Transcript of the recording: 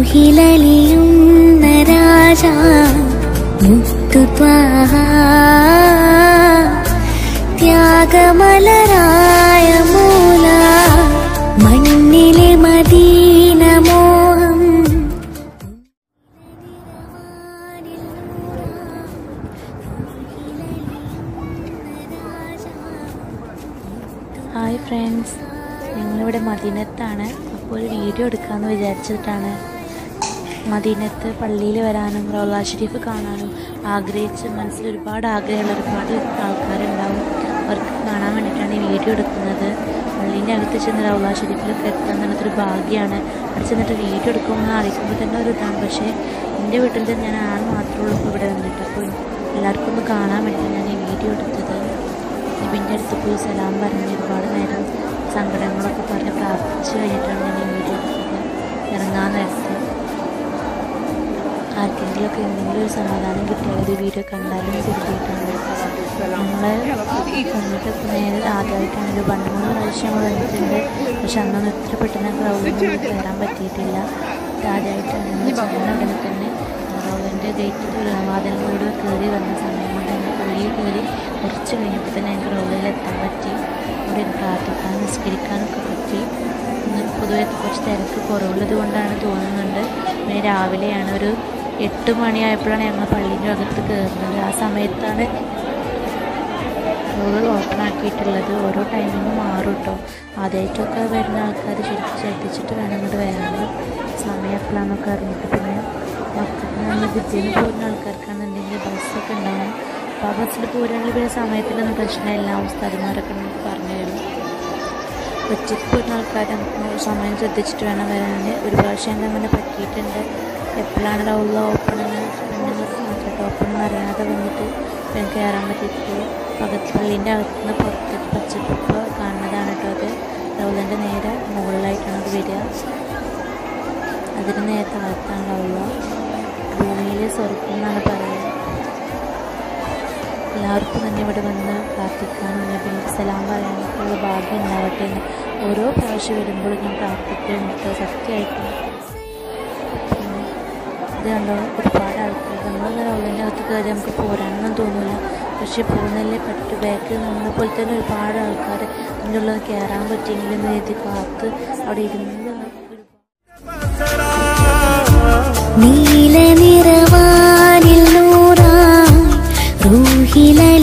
റൂഹിലലിയുന്ന രാജ മുത്തുത്വാഹ ത്യാഗമലരായ മൂല മണ്ണിലെ മദീന മോഹം ഹായ് ഫ്രണ്ട്സ് ഞങ്ങളിവിടെ മദീനത്താണ് അപ്പോൾ ഒരു വീഡിയോ എടുക്കാമെന്ന് വിചാരിച്ചിട്ടാണ് മദീനത്ത് പള്ളിയിൽ വരാനും റൗല ഷരീഫ് കാണാനും ആഗ്രഹിച്ച് മനസ്സിൽ ഒരുപാട് ആഗ്രഹമുള്ള ഒരുപാട് ആൾക്കാരുണ്ടാവും അവർക്ക് കാണാൻ വേണ്ടിയിട്ടാണ് ഈ വീഡിയോ എടുക്കുന്നത് പള്ളീൻ്റെ അകത്ത് ചെന്ന് റൗല ഷരീഫിലൊക്കെ എത്തുക എന്നുള്ളതൊരു ഭാഗ്യമാണ് അവിടെ ചെന്നിട്ട് വീഡിയോ എടുക്കുമെന്ന് അറിയിക്കുമ്പോൾ തന്നെ ഒരു ഇതാണ് പക്ഷേ എൻ്റെ വീട്ടിൽ തന്നെ ഞാൻ ആൾ മാത്രമേ ഉള്ളൂ ഇപ്പോൾ ഇവിടെ വന്നിട്ട് അപ്പോൾ എല്ലാവർക്കും ഒന്ന് കാണാൻ വേണ്ടി ഞാൻ ഈ വീഡിയോ എടുത്തത് നബിൻ്റെ അടുത്ത് പോയി സലാം പറഞ്ഞ് ഒരുപാട് നേരം സങ്കടങ്ങളൊക്കെ പറഞ്ഞ് പ്രാർത്ഥിച്ച് കഴിഞ്ഞിട്ടാണ് ഞാൻ ഈ വീഡിയോ എടുത്തത് ഇറങ്ങാൻ നേരത്ത് ആർക്കെങ്കിലുമൊക്കെ എന്തെങ്കിലും ഒരു സമാധാനം കിട്ടിയാൽ ഒരു വീഡിയോ കണ്ടാലും കരുതിയിട്ടുണ്ട് നമ്മൾ വന്നിട്ട് ഇപ്പോൾ നേരെ ആദ്യമായിട്ടാണ് ഒരു രണ്ട് മൂന്ന് പ്രാവശ്യം നമ്മൾ വന്നിട്ടുണ്ട് പക്ഷെ അന്നൊന്നും ഇത്ര പെട്ടെന്ന് ക്രൗഡിൽ കയറാൻ പറ്റിയിട്ടില്ല ഇത് ആദ്യമായിട്ടാണ് നമ്മൾ ചെന്ന ഉടനെ തന്നെ റോഡിൻ്റെ ഗേറ്റിൽ വാതിലിലൂടെ കയറി വന്ന സമയം കൊണ്ട് തന്നെ ഉള്ളിൽ കയറി കുറച്ച് കഴിഞ്ഞപ്പോൾ തന്നെ എനിക്ക് റോഡിൽ എത്താൻ പറ്റി അവിടെ പ്രാർത്ഥിക്കാനും നിസ്കരിക്കാനൊക്കെ പറ്റി ഇന്ന് പൊതുവെ കുറച്ച് തിരക്ക് കുറവുള്ളത് കൊണ്ടാണ് തോന്നുന്നുണ്ട് പിന്നെ രാവിലെയാണ് ഒരു എട്ട് മണിയായപ്പോഴാണ് ഞങ്ങൾ പള്ളീൻ്റെ അകത്ത് കയറുന്നത് ആ സമയത്താണ് റോഡ് ഓപ്പൺ ആക്കിയിട്ടുള്ളത് ഓരോ ടൈമിന് മാറും കേട്ടോ ആദ്യമായിട്ടൊക്കെ വരുന്ന ആൾക്കാർ ശരിക്കും ശ്രദ്ധിച്ചിട്ട് വേണം ഇങ്ങോട്ട് വരാൻ സമയം എപ്പോഴാണെന്നൊക്കെ അറിഞ്ഞിട്ട് പിന്നെ മൊത്തത്തിൽ നിന്ന് പിറ്റേന്ന് പോകുന്ന ആൾക്കാർക്കാണെന്നുണ്ടെങ്കിൽ ബസ്സൊക്കെ ഉണ്ടാവും അപ്പോൾ ആ ബസ്സിൽ പോരുകയാണെങ്കിൽ പിന്നെ സമയത്തിനൊന്നും പ്രശ്നമില്ല ഉസ്താദിമാരൊക്കെ നമുക്ക് പറഞ്ഞു തരും ഒറ്റയ്ക്ക് പോരുന്ന ആൾക്കാർ നമുക്ക് സമയം ശ്രദ്ധിച്ചിട്ട് വേണം വരാൻ ഒരു പ്രാവശ്യം എനിക്ക് അങ്ങനെ പറ്റിയിട്ടുണ്ട് എപ്പോഴാണ് റൗള ഓപ്പൺ എന്ന് പെണ്ണുങ്ങൾക്ക് മാത്രമേ ഓപ്പൺ എന്ന് അറിയാതെ വന്നിട്ട് പിന്നെ കയറാൻ പറ്റിയിട്ടുള്ളൂ പകത്ത് പള്ളീൻ്റെ അകത്തുനിന്ന് പുറത്തേക്ക് പച്ചപ്പ് കാണുന്നതാണ് കേട്ടോ അത് റൗലൻ്റെ നേരെ മുകളിലായിട്ടാണ് അത് വരിക അതിന് നേരെ താഴത്താണ് റൗള ഭൂമിയിൽ സ്വർഗം എന്നാണ് പറയുക എല്ലാവർക്കും തന്നെ ഇവിടെ വന്ന് പ്രാർത്ഥിക്കാനും നബിക്ക് സലാം പറയാനൊക്കെ ഉള്ള ഭാഗ്യം ഉണ്ടാവട്ടെ എന്ന് ഓരോ പ്രാവശ്യം വരുമ്പോഴും ഞാൻ പ്രാർത്ഥിക്കുന്നുണ്ട് സത്യമായിട്ടും പിന്നെ ഇത് കണ്ടോ ഒരുപാട് ആൾക്കാർ നമ്മളിങ്ങനെ ഉള്ളിൻ്റെ അകത്ത് കയറി നമുക്ക് പോരാനൊന്നും തോന്നില്ല പക്ഷെ പോകുന്നതിലെ പറ്റു ബാക്കിൽ നമ്മളെ പോലെ തന്നെ ഒരുപാട് ആൾക്കാർ അതിൻ്റെ ഉള്ളിൽ കയറാൻ പറ്റിയെങ്കിലും എഴുതി കാത്ത് അവിടെ ഇരുന്ന് നീല നിറവാനിൽ നൂറാ റൂഹില